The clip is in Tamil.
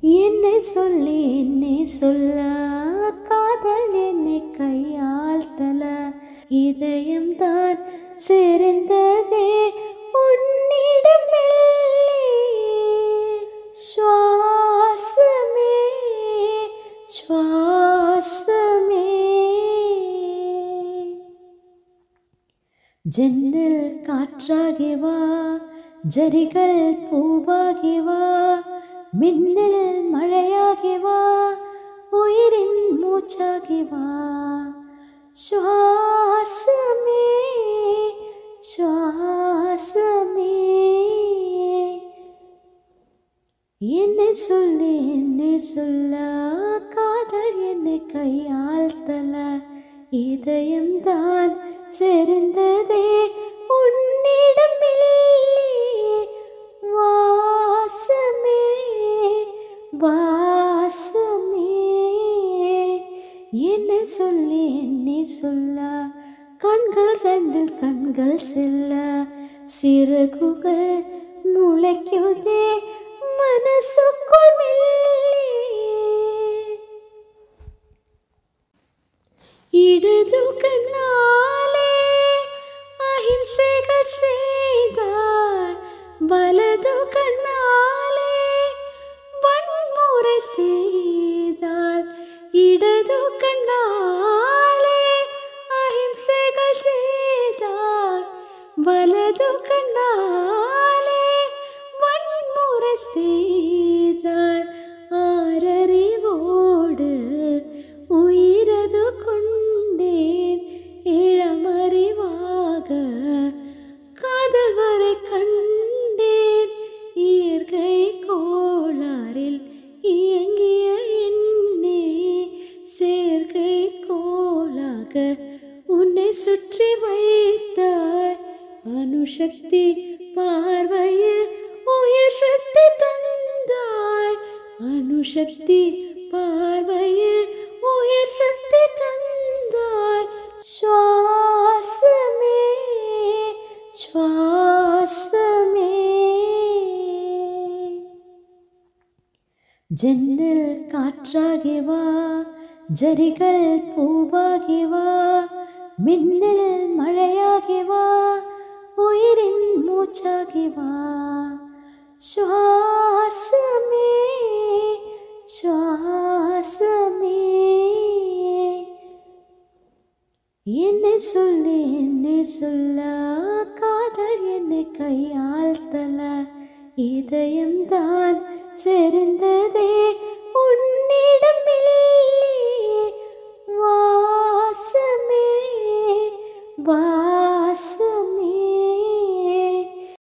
என்னை சொல்லி என்னை சொல்ல காதல் என்னை கையால் தல இதயம் தான் சேர்ந்ததே உன்னிடம் சுவாசமே சுவாசமே ஜன்னல் காற்றாகி வா ஜரிகள் பூவாகி வா மின்னல் மழையாகி வா உயிரின் மூச்சாகி வா சுவாசமே சுவாசமே என்னை சொல்லி என்னை சொல்ல காதல் என்னை கையால் தல இதயம் தான் சேர்ந்ததே உன்னிடம் வாசமே வாசமே என்னை சொல்லி என்னை சொல்ல கண்கள் ரெண்டில் கண்கள் செல்ல சிறகுகள் முளைக்குதே மனசுக்குள் மெல்லே இடது கண்ணாலே அஹிம்சைகள் செய்தார் வலது கண்ணாலே வன்முறை செய்தால் இடது கண்ணாலே அஹிம்சைகள் செய்தார் வலது கண்ணாலே வன்முறை செய்தார் ஆரறிவோடு உயிரது கொண்டேன் இளமறிவாக காதல் வரை கண்டேன் இயற்கை கோளாறில் இயங்கிய என்னே செயற்கை கோளாக உன்னை சுற்றி வைத்தாய் அணுசக்தி பார்வையில் உயிர் சக்தி தந்தாய் அணுசக்தி பார்வையில் உயிர் சக்தி தந்தாய் சுவாசமே சுவாசமே ஜன்னல் காற்றாகி வா ஜரிகள் பூவாகி வா மின்னல் மழையாகி வா உயிரின் மூச்சாகி வா சுவாசமே சுவாசமே என்னை சொல்லி என்னை சொல்ல காதல் என்னை கையால் தல இதயம் தான் சேர்ந்ததே உன்னிடம் வாசமே வாசமே